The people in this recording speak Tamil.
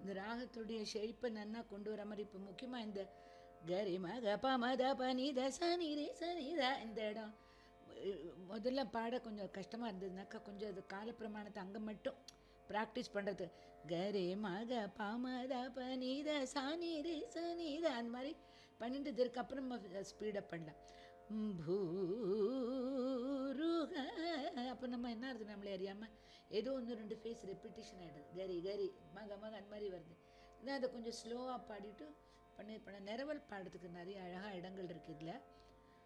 இந்த ராகத்துடைய ஷெழிப்பை நன்னா கொண்டு வர மாதிரி இப்போ முக்கியமாக இந்த கரி மக பமத பனி த சனி ரே சனி த இந்த இடம் அஹ் முதல்ல பாட கொஞ்சம் கஷ்டமாக இருந்ததுனாக்கா கொஞ்சம் அது காலப்பிரமாணத்தை அங்கே மட்டும் ப்ராக்டிஸ் பண்ணுறது கரே மக பமத பனி த சனி ரே சனி த அந்த மாதிரி பண்ணிட்டு இதுக்கப்புறம் ஸ்பீடப் பண்ணலாம் ம், பூருக அப்போ நம்ம என்ன ஆகுது நம்மளே அறியாமல் ஏதோ ஒன்று ரெண்டு ஃபேஸ் ரெப்பிட்டேஷன் ஆகிடுது கரி கரி மக மக அந்த மாதிரி வருது இதான் அதை கொஞ்சம் ஸ்லோவாக பாடிட்டு பண்ணி பண்ண நிரவல் பாடுறதுக்கு நிறைய அழகாக இடங்கள் இருக்குது இதில்